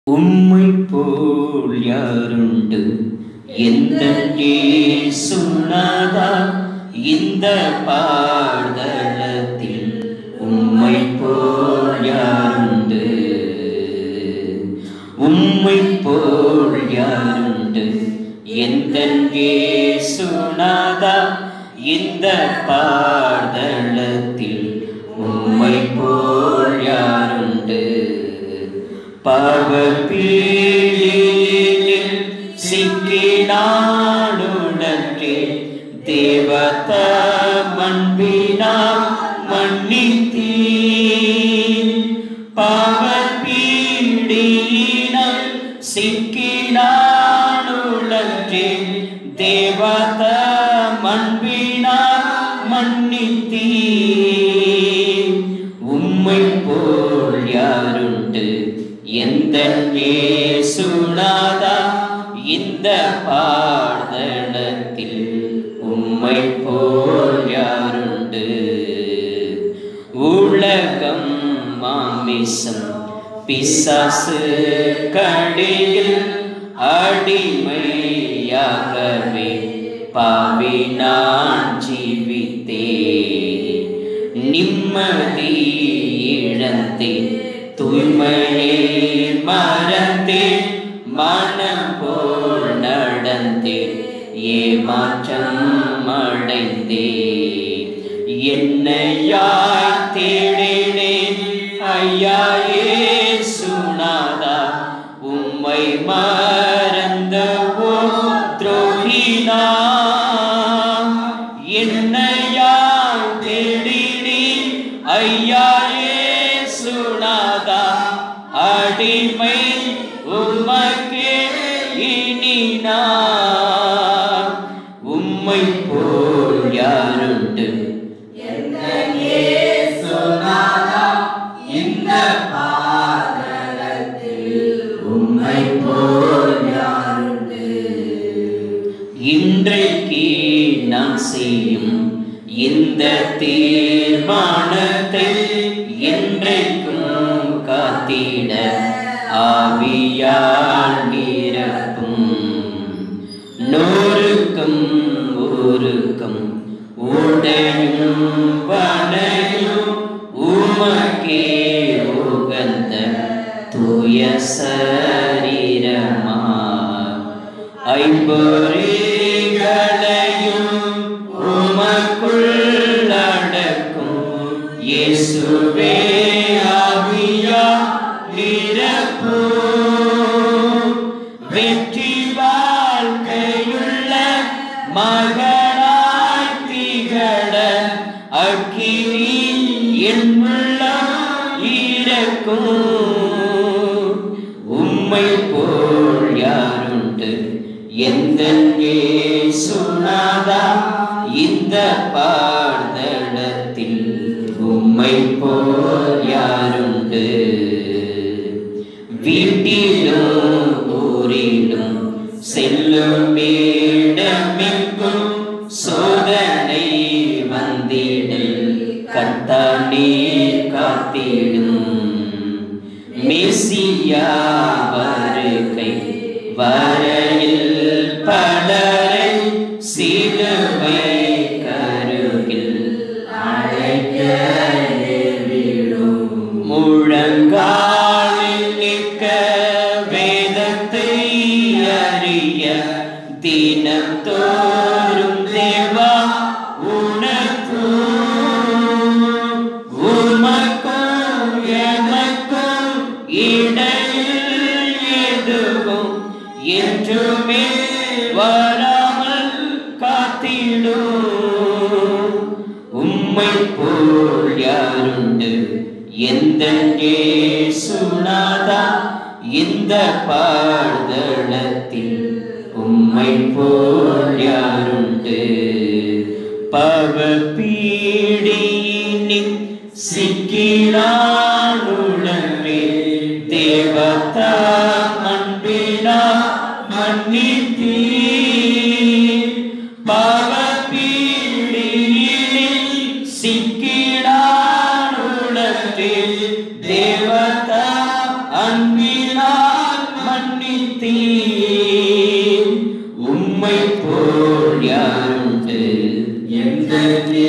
உம்மை போல் யாருண்டு எந்த சுனாதா இந்த பாடலத்தில் உம்மை போல் யாருண்டு உம்மை போல் யாருண்டு எந்த சுனாதா இந்த பாடலத்தில் உம்மை போல் யாருண்டு பாவப்பீழில் சிக்கினாடுனற்றே தேவத மண்பினா மன்னித்தீ பாவப்பீடியினம் சிக்கினாடுனற்றே தேவத மண்பினா மன்னித்தீ உம்மை போல் யாருண்டு எந்த சுனாதா இந்த பாடலத்தில் உம்மை போல் யாருண்டு உலகம் மாமிசம் பிசாசு கடியில் அடிமையாகவே பாவி நான் ஜீவித்தேன் நிம்மதி இழந்தேன் தூய்மையை மறந்தேன் மனம் போல் நடந்தேன் ஏமாற்றம் அடைந்தேன் என்னையாய் தேடினேன் ஐயாயே சுனாதா உம்மை மறந்தவோ துரோகினா என்னையாய் தேடினேன் ஐயாயே சுனாதா அடிமை உமக்கே இனி நான் உம்மை போல் யாருண்டு இன்றைக்கு நான் செய்யும் இந்த தீர்மானத்தை என்றைக்கும் காத்திட ஆவியால் நிரப்பும் நூறுக்கும் ஊருக்கும் உடையும் வனையும் உமக்கே உகந்த தூய சரீரமா ஐம்பொறிகளையும் உமக்குள் அடக்கும் இயேசுவே ஆவியா நிரப்பு வெற்றி வாழ்க்கையுள்ள மகனாய் திகழ அக்கினி என் உள்ளம் இருக்கும் உம்மை போல் யாருண்டு எந்த சுனாதா இந்த பாடலத்தில் உம்மை போல் யாருண்டு வீட்டிலும் ஊரிலும் செல்லும் இடமெங்கும் சோதனை வந்திடல் கத்தானே காத்திடும் மெசியா வருகை வரையில் பலரை சிலுவை கருகில் அழைக்க நேரிடும். முழங்காலில் நிற்க வேதத்தை அறிய தினம் தோறும் தேவா உனக்கும் உமக்கும் எனக்கும் இடையில் எதுவும் என்றுமே வராமல் காத்திடும் உம்மை போல் யாருண்டு எந்த சுனாதா இந்த பாடலத்தில் உம்மை போல் யாருண்டு பவப்பீடினின் சிக்கினானுடனே தேவதா அன்பினா மன்னித்தீ பவப்பீடினின் சிக்கினானுடனே தேவதா அன்பினால் உம்மை போல் யாருண்டு எந்த